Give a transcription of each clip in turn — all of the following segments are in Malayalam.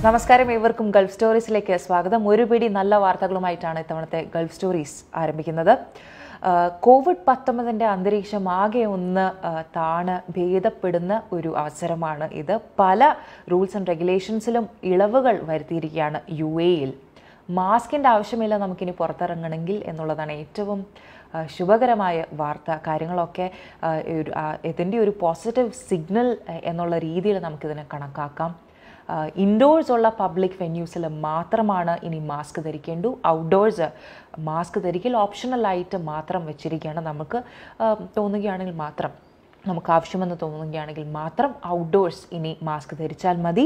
നമസ്കാരം ഏവർക്കും ഗൾഫ് സ്റ്റോറീസിലേക്ക് സ്വാഗതം ഒരു പിടി നല്ല വാർത്തകളുമായിട്ടാണ് ഇത്തവണത്തെ ഗൾഫ് സ്റ്റോറീസ് ആരംഭിക്കുന്നത് ആ, കോവിഡ് പത്തൊമ്പതിൻ്റെ അന്തരീക്ഷം ആകെ ഒന്ന് ആ, താണ് ഭേദപ്പെടുന്ന ഒരു അവസരമാണ് ഇത് പല റൂൾസ് ആൻഡ് റെഗുലേഷൻസിലും ഇളവുകൾ വരുത്തിയിരിക്കുകയാണ് യു എയിൽ മാസ്കിൻ്റെ ആവശ്യമില്ല നമുക്കിനി പുറത്തിറങ്ങണമെങ്കിൽ എന്നുള്ളതാണ് ഏറ്റവും ആ, ശുഭകരമായ വാർത്ത കാര്യങ്ങളൊക്കെ ആ, ഒരു ആ, ഇതിൻ്റെ ഒരു പോസിറ്റീവ് സിഗ്നൽ എന്നുള്ള രീതിയിൽ നമുക്കിതിനെ കണക്കാക്കാം ഇൻഡോഴ്സ് ഉള്ള പബ്ലിക് വെന്യൂസിൽ മാത്രമാണ് ഇനി മാസ്ക് ധരിക്കേണ്ടു ഔട്ട്ഡോഴ്സ് മാസ്ക് ധരിക്കൽ ഓപ്ഷണലായിട്ട് മാത്രം വെച്ചിരിക്കുകയാണ് നമുക്ക് ആ, തോന്നുകയാണെങ്കിൽ മാത്രം നമുക്ക് ആവശ്യമെന്ന് തോന്നുകയാണെങ്കിൽ മാത്രം ഔട്ട്ഡോഴ്സ് ഇനി മാസ്ക് ധരിച്ചാൽ മതി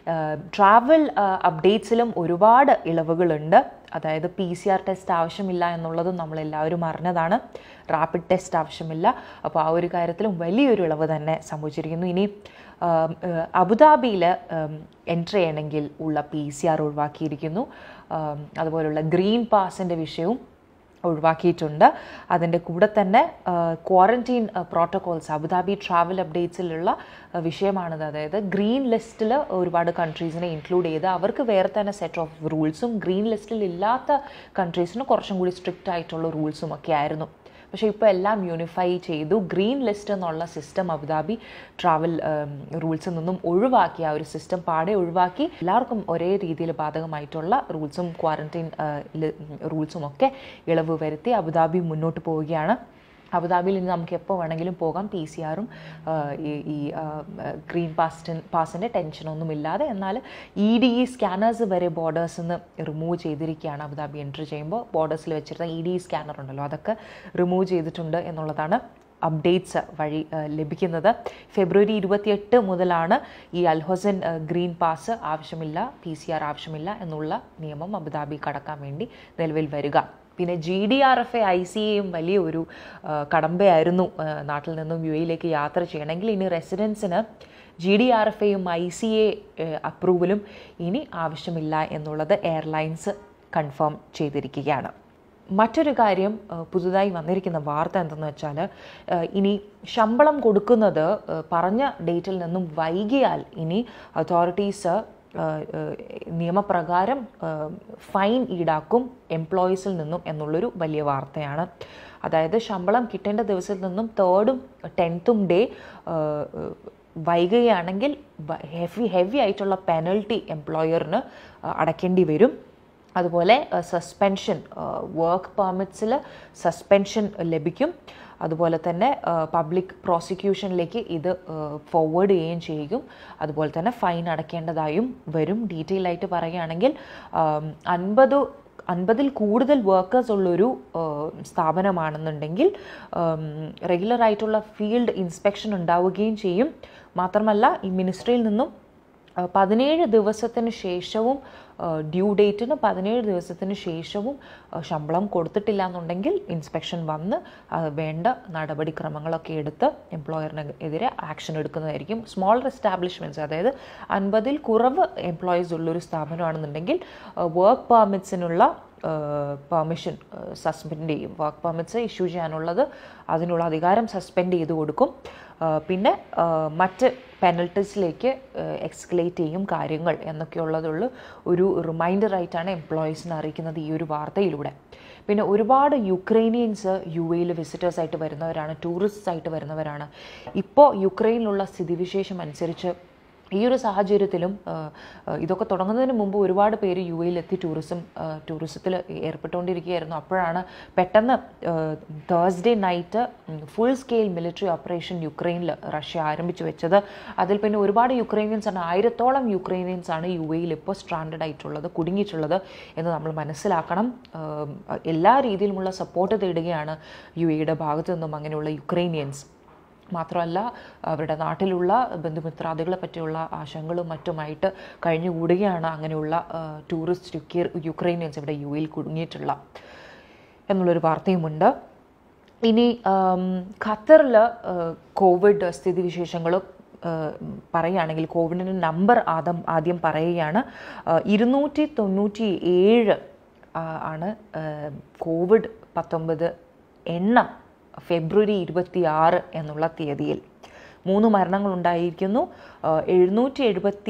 ട്രാവൽ അപ്ഡേറ്റ്സിലും ഒരുപാട് ഇളവുകളുണ്ട് അതായത് പി സി ആർ ടെസ്റ്റ് ആവശ്യമില്ല എന്നുള്ളതും നമ്മളെല്ലാവരും അറിഞ്ഞതാണ് റാപ്പിഡ് ടെസ്റ്റ് ആവശ്യമില്ല അപ്പോൾ ആ ഒരു കാര്യത്തിലും വലിയൊരു ഇളവ് തന്നെ സംഭവിച്ചിരിക്കുന്നു ഇനി ആം, ഏഹ്, അബുദാബിയിൽ എൻട്രി ചെയ്യണമെങ്കിൽ ഉള്ള പി സി ആർ ഒഴിവാക്കിയിരിക്കുന്നു ആം, അതുപോലുള്ള ഗ്രീൻ പാസിൻ്റെ വിഷയവും ഒഴിവാക്കിയിട്ടുണ്ട് അതിൻ്റെ കൂടെ തന്നെ ക്വാറന്റീൻ പ്രോട്ടോകോൾസ് അബുദാബി ട്രാവൽ അപ്ഡേറ്റ്സിലുള്ള ആ, വിഷയമാണിത് അതായത് ഗ്രീൻ ലിസ്റ്റിൽ ഒരുപാട് കൺട്രീസിനെ ഇൻക്ലൂഡ് ചെയ്ത് അവർക്ക് വേറെ തന്നെ സെറ്റ് ഓഫ് റൂൾസും ഗ്രീൻ ലിസ്റ്റിൽ ഇല്ലാത്ത കൺട്രീസിന് കുറച്ചും കൂടി സ്ട്രിക്റ്റ് ആയിട്ടുള്ള റൂൾസും ഒക്കെ ആയിരുന്നു പക്ഷേ ഇപ്പോൾ എല്ലാം യൂണിഫൈ ചെയ്തു ഗ്രീൻ ലിസ്റ്റ് എന്നുള്ള സിസ്റ്റം അബുദാബി ട്രാവൽ റൂൾസിൽ നിന്നും ഒഴിവാക്കി ആ ഒരു സിസ്റ്റം പാടെ ഒഴിവാക്കി എല്ലാവർക്കും ഒരേ രീതിയിൽ ബാധകമായിട്ടുള്ള റൂൾസും ക്വാറന്റൈൻ റൂൾസും ഒക്കെ ഇളവ് വരുത്തി അബുദാബി മുന്നോട്ട് പോവുകയാണ് അബുദാബിയിൽ ഇനി നമുക്ക് എപ്പോൾ വേണമെങ്കിലും പോകാം പി സി ആറും ഈ ഈ ഗ്രീൻ പാസ്റ്റിൻ പാസിൻ്റെ ടെൻഷനൊന്നും ഇല്ലാതെ എന്നാൽ ഇ ഡി ഇ സ്കാനേഴ്സ് വരെ ബോർഡേഴ്സിൽ നിന്ന് റിമൂവ് ചെയ്തിരിക്കുകയാണ് അബുദാബി എൻട്രി ചെയ്യുമ്പോൾ ബോർഡേഴ്സിൽ വെച്ചിരുന്ന ഇ ഡി ഇ സ്കാനർ ഉണ്ടല്ലോ അതൊക്കെ റിമൂവ് ചെയ്തിട്ടുണ്ട് എന്നുള്ളതാണ് അപ്ഡേറ്റ്സ് വഴി ആ, ലഭിക്കുന്നത് ഫെബ്രുവരി ഇരുപത്തിയെട്ട് മുതലാണ് ഈ അൽഹൊസൻ ആ, ഗ്രീൻ പാസ് ആവശ്യമില്ല പി സി ആർ ആവശ്യമില്ല എന്നുള്ള നിയമം അബുദാബി കടക്കാൻ വേണ്ടി നിലവിൽ വരിക പിന്നെ G D R F A I C എയും വലിയൊരു ആ, കടമ്പയായിരുന്നു ആ, നാട്ടിൽ നിന്നും യു എയിലേക്ക് യാത്ര ചെയ്യണമെങ്കിൽ ഇനി റെസിഡൻസിന് ജി ഡി ആർ എഫ് എയും ഐ സി എ അപ്രൂവലും ഇനി ആവശ്യമില്ല എന്നുള്ളത് എയർലൈൻസ് കൺഫേം ചെയ്തിരിക്കുകയാണ് മറ്റൊരു കാര്യം ആ, പുതുതായി വന്നിരിക്കുന്ന വാർത്ത എന്തെന്ന് വെച്ചാൽ ആ, ഇനി ശമ്പളം കൊടുക്കുന്നത് ആ, പറഞ്ഞ ഡേറ്റിൽ നിന്നും വൈകിയാൽ ഇനി അതോറിറ്റീസ് നിയമപ്രകാരം ഫൈൻ ഈടാക്കും എംപ്ലോയീസിൽ നിന്നും എന്നുള്ളൊരു വലിയ വാർത്തയാണ് അതായത് ശമ്പളം കിട്ടേണ്ട ദിവസത്തിൽ നിന്നും തേർഡും ടെൻത്തും ഡേ വൈകുകയാണെങ്കിൽ ഹെവി ഹെവി ആയിട്ടുള്ള പെനൽറ്റി എംപ്ലോയറിന് അടയ്ക്കേണ്ടി വരും അതുപോലെ സസ്പെൻഷൻ വർക്ക് പെർമിറ്റ്സിൽ സസ്പെൻഷൻ ലഭിക്കും അതുപോലെ തന്നെ പബ്ലിക് പ്രോസിക്യൂഷനിലേക്ക് ഇത് ഫോർവേഡ് ചെയ്യുകയും ചെയ്യും അതുപോലെ തന്നെ ഫൈൻ അടയ്ക്കേണ്ടതായും വരും ഡീറ്റെയിൽ ആയിട്ട് പറയുകയാണെങ്കിൽ അൻപത് അൻപതിൽ കൂടുതൽ വർക്കേഴ്സ് ഉള്ളൊരു ഏഹ്, സ്ഥാപനമാണെന്നുണ്ടെങ്കിൽ റെഗുലർ ആയിട്ടുള്ള ഫീൽഡ് ഇൻസ്പെക്ഷൻ ഉണ്ടാവുകയും ചെയ്യും മാത്രമല്ല ഈ മിനിസ്ട്രിയിൽ നിന്നും അഹ് പതിനേഴ് ദിവസത്തിന് ശേഷവും ഡ്യൂ ഡേറ്റിന് പതിനേഴ് ദിവസത്തിന് ശേഷവും അഹ് ശമ്പളം കൊടുത്തിട്ടില്ല എന്നുണ്ടെങ്കിൽ ഇൻസ്പെക്ഷൻ വന്ന് അഹ് വേണ്ട നടപടിക്രമങ്ങളൊക്കെ എടുത്ത് എംപ്ലോയറിന് എതിരെ ആക്ഷൻ എടുക്കുന്നതായിരിക്കും സ്മോൾ എസ്റ്റാബ്ലിഷ്മെൻറ്റ്സ് അതായത് അൻപതിൽ കുറവ് എംപ്ലോയീസ് ഉള്ളൊരു സ്ഥാപനമാണെന്നുണ്ടെങ്കിൽ വർക്ക് പെർമിറ്റ്സിനുള്ള പെർമിഷൻ സസ്പെൻഡ് ചെയ്യും വർക്ക് പെർമിറ്റ്സ് ഇഷ്യൂ ചെയ്യാനുള്ളത് അതിനുള്ള അധികാരം സസ്പെൻഡ് ചെയ്ത് കൊടുക്കും ആ, പിന്നെ ആ, മറ്റ് പെനൽറ്റീസിലേക്ക് എക്സ്കലേറ്റ് ചെയ്യും കാര്യങ്ങൾ എന്നൊക്കെയുള്ളതുള്ള ഒരു റിമൈൻഡറായിട്ടാണ് എംപ്ലോയീസിനെ അറിയിക്കുന്നത് ഈ ഒരു വാർത്തയിലൂടെ പിന്നെ ഒരുപാട് യുക്രൈനിയൻസ് യു എയിൽ വിസിറ്റേഴ്സ് ആയിട്ട് വരുന്നവരാണ് ടൂറിസ്റ്റ്സ് ആയിട്ട് വരുന്നവരാണ് ഇപ്പോൾ യുക്രൈനിലുള്ള സ്ഥിതിവിശേഷം അനുസരിച്ച് ഈ ഒരു സാഹചര്യത്തിലും ആ, ആ, ഇതൊക്കെ തുടങ്ങുന്നതിന് മുമ്പ് ഒരുപാട് പേര് യു എയിലെത്തി ടൂറിസം ടൂറിസത്തിൽ ഏർപ്പെട്ടുകൊണ്ടിരിക്കുകയായിരുന്നു അപ്പോഴാണ് പെട്ടെന്ന് Thursday night full scale military operation യുക്രൈനിൽ റഷ്യ ആരംഭിച്ചു വെച്ചത് അതിൽ പിന്നെ ഒരുപാട് യുക്രൈനിയൻസ് ആണ് ആയിരത്തോളം യുക്രൈനിയൻസ് ആണ് യു എയിൽ ഇപ്പോൾ സ്ട്രാൻഡഡ് ആയിട്ടുള്ളത് കുടുങ്ങിയിട്ടുള്ളത് എന്ന് നമ്മൾ മനസ്സിലാക്കണം ആ, എല്ലാ രീതിയിലുമുള്ള സപ്പോർട്ട് തേടുകയാണ് യു എയുടെ ഭാഗത്തു നിന്നും അങ്ങനെയുള്ള യുക്രൈനിയൻസ് മാത്രമല്ല അവരുടെ നാട്ടിലുള്ള ബന്ധുമിത്രാദികളെ പറ്റിയുള്ള ആശങ്കകളും മറ്റുമായിട്ട് കഴിഞ്ഞുകൂടുകയാണ് അങ്ങനെയുള്ള ആ, ടൂറിസ്റ്റ് യുക്ര യുക്രൈനിയൻസ് ഇവിടെ യു എയിൽ കുടുങ്ങിയിട്ടുള്ള എന്നുള്ളൊരു വാർത്തയുമുണ്ട് ഇനി ഖത്തറിൽ കോവിഡ് സ്ഥിതിവിശേഷങ്ങളും പറയുകയാണെങ്കിൽ കോവിഡിൻ്റെ നമ്പർ ആദ്യം ആദ്യം പറയുകയാണ് ഇരുന്നൂറ്റി തൊണ്ണൂറ്റി ഏഴ് ആണ് ആ, കോവിഡ് പത്തൊമ്പത് എണ്ണം ഫെബ്രുവരി ഇരുപത്തി ആറ് എന്നുള്ള തീയതിയിൽ മൂന്ന് മരണങ്ങൾ ഉണ്ടായിരിക്കുന്നു എഴുന്നൂറ്റി എഴുപത്തി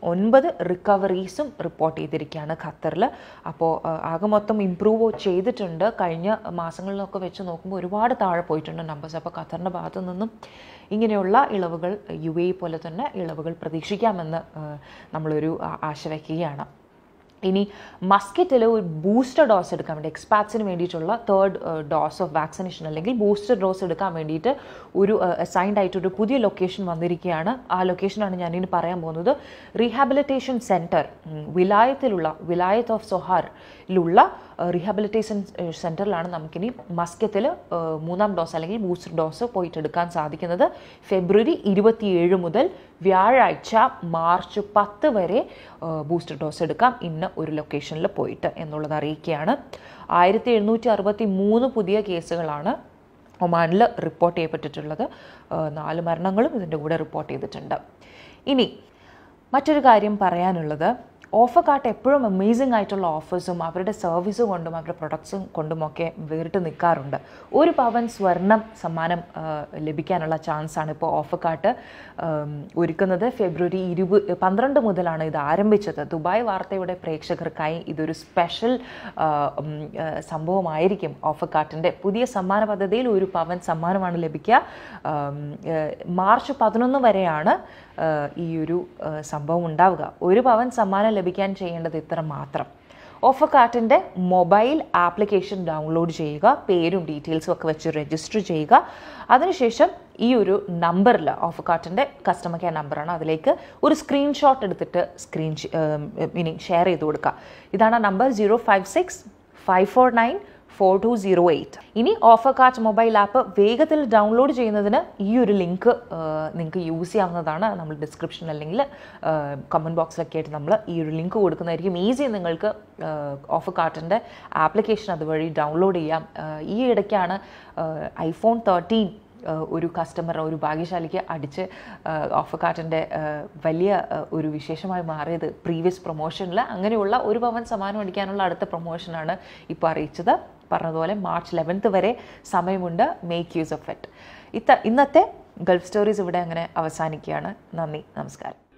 ഒൻപത് റിക്കവറീസും റിപ്പോർട്ട് ചെയ്തിരിക്കുകയാണ് ഖത്തറിൽ അപ്പോൾ ആകെ മൊത്തം ഇമ്പ്രൂവ് ചെയ്തിട്ടുണ്ട് കഴിഞ്ഞ മാസങ്ങളിലൊക്കെ വെച്ച് നോക്കുമ്പോൾ ഒരുപാട് താഴെ പോയിട്ടുണ്ട് നമ്പേഴ്സ് അപ്പോൾ ഖത്തറിൻ്റെ ഭാഗത്തു നിന്നും ഇങ്ങനെയുള്ള ഇളവുകൾ യു എ പോലെ തന്നെ ഇളവുകൾ പ്രതീക്ഷിക്കാമെന്ന് ആ, നമ്മളൊരു ആ- ആശ വയ്ക്കുകയാണ് ഇനി മസ്കറ്റിൽ ഒരു ബൂസ്റ്റർ ഡോസ് എടുക്കാൻ വേണ്ടി എക്സ്പാറ്റ്സിന് വേണ്ടിയിട്ടുള്ള തേർഡ് ഡോസ് ഓഫ് വാക്സിനേഷൻ അല്ലെങ്കിൽ ബൂസ്റ്റർ ഡോസ് എടുക്കാൻ വേണ്ടിയിട്ട് ഒരു അസൈൻഡ് ആയിട്ട് ഒരു പുതിയ ലൊക്കേഷൻ വന്നിരിക്കുകയാണ് ആ ലൊക്കേഷനാണ് ഞാനിനി പറയാൻ പോകുന്നത് റീഹാബിലിറ്റേഷൻ സെൻറ്റർ വിലായത്തിലുള്ള വിലായത്ത് ഓഫ് സൊഹാറിലുള്ള റീഹാബിലിറ്റേഷൻ സെൻറ്ററിലാണ് നമുക്കിനി മസ്കത്തിൽ മൂന്നാം ഡോസ് അല്ലെങ്കിൽ ബൂസ്റ്റർ ഡോസ് പോയിട്ട് എടുക്കാൻ സാധിക്കുന്നത് ഫെബ്രുവരി ഇരുപത്തിയേഴ് മുതൽ വ്യാഴാഴ്ച മാർച്ച് പത്ത് വരെ ബൂസ്റ്റർ ഡോസ് എടുക്കാം ഇന്ന് ഒരു ലൊക്കേഷനിൽ പോയിട്ട് എന്നുള്ളത് അറിയിക്കുകയാണ് ആയിരത്തി എഴുന്നൂറ്റി അറുപത്തി മൂന്ന് പുതിയ കേസുകളാണ് ഒമാനിൽ റിപ്പോർട്ട് ചെയ്യപ്പെട്ടിട്ടുള്ളത് ആ, നാല് മരണങ്ങളും ഇതിൻ്റെ കൂടെ റിപ്പോർട്ട് ചെയ്തിട്ടുണ്ട് ഇനി മറ്റൊരു കാര്യം പറയാനുള്ളത് ഓഫർ കാർട്ട് എപ്പോഴും അമേസിംഗ് ആയിട്ടുള്ള ഓഫേഴ്സും അവരുടെ സർവീസ് കൊണ്ടും അവരുടെ പ്രൊഡക്ട്സും കൊണ്ടുമൊക്കെ വേറിട്ട് നിൽക്കാറുണ്ട് ഒരു പവൻ സ്വർണം സമ്മാനം ആ, ലഭിക്കാനുള്ള ചാൻസാണ് ഇപ്പോൾ ഓഫർ കാർട്ട് ഒരുക്കുന്നത് ഫെബ്രുവരി ഇരുപത് പന്ത്രണ്ട് മുതലാണ് ഇത് ആരംഭിച്ചത് ദുബായ് വാർത്തയുടെ പ്രേക്ഷകർക്കായി ഇതൊരു സ്പെഷ്യൽ ആ, ഉം, ആ, സംഭവമായിരിക്കും ഓഫർ കാർട്ടിൻ്റെ പുതിയ സമ്മാന പദ്ധതിയിൽ ഒരു പവൻ സമ്മാനമാണ് ലഭിക്കുക ആം, ഏ, മാർച്ച് പതിനൊന്ന് വരെയാണ് ആ, ഈ ഒരു ആ, സംഭവം ഉണ്ടാവുക ഒരു പവൻ സമ്മാനം ലഭിക്കാൻ ചെയ്യേണ്ടത് ഇത്ര മാത്രം ഓഫർ കാർട്ടിൻ്റെ മൊബൈൽ ആപ്ലിക്കേഷൻ ഡൗൺലോഡ് ചെയ്യുക പേരും ഡീറ്റെയിൽസും ഒക്കെ വെച്ച് രജിസ്റ്റർ ചെയ്യുക അതിനുശേഷം ഈ ഒരു നമ്പറിൽ ഓഫർ കാർട്ടിൻ്റെ കസ്റ്റമർ കെയർ നമ്പറാണ് അതിലേക്ക് ഒരു സ്ക്രീൻഷോട്ട് എടുത്തിട്ട് സ്ക്രീൻ മീനിങ് ഷെയർ ചെയ്ത് കൊടുക്കുക ഇതാണ് ആ number zero five six five four nine four two zero eight ഇനി ഓഫർ കാർട്ട് മൊബൈൽ ആപ്പ് വേഗത്തിൽ ഡൗൺലോഡ് ചെയ്യുന്നതിന് ഈ ഒരു ലിങ്ക് നിങ്ങൾക്ക് യൂസ് ചെയ്യാവുന്നതാണ് നമ്മൾ ഡിസ്ക്രിപ്ഷൻ അല്ലെങ്കിൽ കമൻറ്റ് ബോക്സിലൊക്കെ ആയിട്ട് നമ്മൾ ഈ ഒരു ലിങ്ക് കൊടുക്കുന്നതായിരിക്കും ഈസി നിങ്ങൾക്ക് ഓഫർ കാർട്ടിൻ്റെ ആപ്ലിക്കേഷൻ അതുവഴി ഡൗൺലോഡ് ചെയ്യാം ആ, ഈ ഇടയ്ക്കാണ് ഐഫോൺ തേർട്ടീൻ ഒരു കസ്റ്റമർ ഒരു ഭാഗ്യശാലിക്ക് അടിച്ച് ഓഫർ കാർട്ടിൻ്റെ വലിയ ആ, ഒരു വിശേഷമായി മാറിയത് പ്രീവിയസ് പ്രൊമോഷനിൽ അങ്ങനെയുള്ള ഒരു പവൻ സമ്മാനം അടിക്കാനുള്ള അടുത്ത പ്രൊമോഷനാണ് ഇപ്പോൾ അറിയിച്ചത് പറഞ്ഞതുപോലെ മാർച്ച് ലെവൻത്ത് വരെ സമയമുണ്ട് മേക്ക് യൂസ് ഓഫ് ഇറ്റ് ഇത്ത ഇന്നത്തെ ഗൾഫ് സ്റ്റോറീസ് ഇവിടെ അങ്ങനെ അവസാനിക്കുകയാണ് നന്ദി നമസ്കാരം